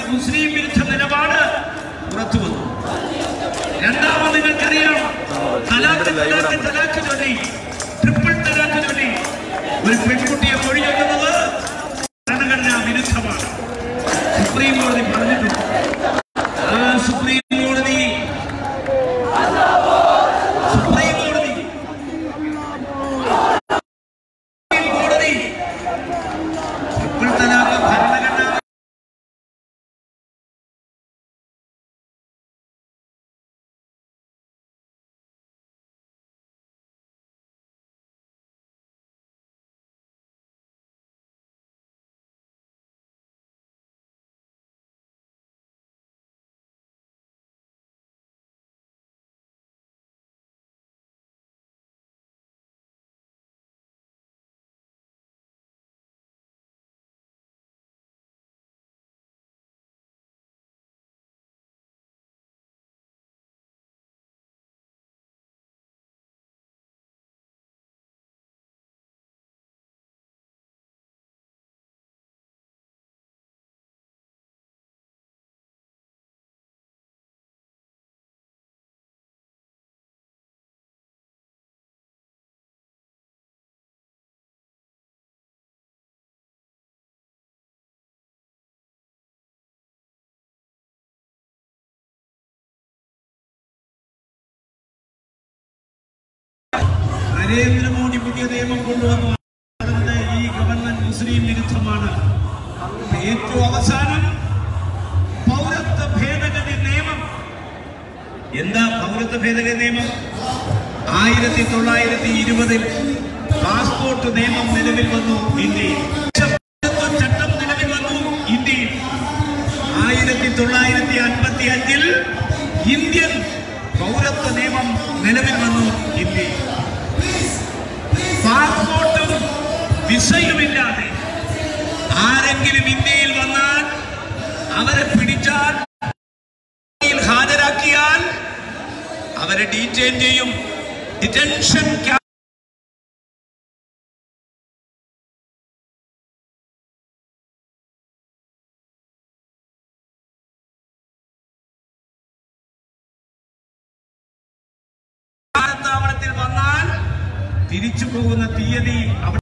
മുസ്ലിം വിരുദ്ധ നിലപാട് പുറത്തു വന്നു രണ്ടാമത് നിങ്ങൾക്കറിയാം തലാഖ് തലാഖ് തലാഖ് ചൊല്ലി ട്രിപ്പിൾ തലാഖ് ചൊല്ലി ഒരു പെൺകുട്ടിയെ മൊഴി ചൊല്ലുന്നത് ഭരണഘടനാ വിരുദ്ധമാണ് സുപ്രീം കോടതി പറഞ്ഞിട്ടുണ്ട് ആ സുപ്രീം കോടതി സുപ്രീം കോടതി സുപ്രീം കോടതി ട്രിപ്പിൾ തലാഖ് ഭരണഘടനാ നരേന്ദ്രമോദി പുതിയ നിയമം കൊണ്ടുവന്നു അതുകൊണ്ട് ഈ ഗവൺമെന്റ് മുസ്ലിം വിരുദ്ധമാണ് ഏറ്റവും അവസാനം പൗരത്വ ഭേദഗതി നിയമം എന്താ പൗരത്വ ഭേദഗതി നിയമം ആയിരത്തി തൊള്ളായിരത്തി ഇരുപതിൽ പാസ്പോർട്ട് നിയമം നിലവിൽ വന്നു ഇന്ത്യയിൽ പൗരത്വ ചട്ടം നിലവിൽ വന്നു ഇന്ത്യയിൽ ആയിരത്തി തൊള്ളായിരത്തി അൻപത്തി അഞ്ചിൽ ഇന്ത്യൻ പൗരത്വ നിയമം നിലവിൽ വന്നു ഇന്ത്യയിൽ പാസ്പോർട്ടും വിസയുമില്ലാതെ ആരെങ്കിലും ഇന്ത്യയിൽ വന്നാൽ അവരെ പിടിച്ചാൽ ഇന്ത്യയിൽ ഹാജരാക്കിയാൽ അവരെ ഡീറ്റെയിൻ ചെയ്യും ഡിറ്റൻഷൻ ക്യാമ്പ് വിമാനത്താവളത്തിൽ വന്നാൽ തിരിച്ചു പോകുന്ന തീയതി അവിടെ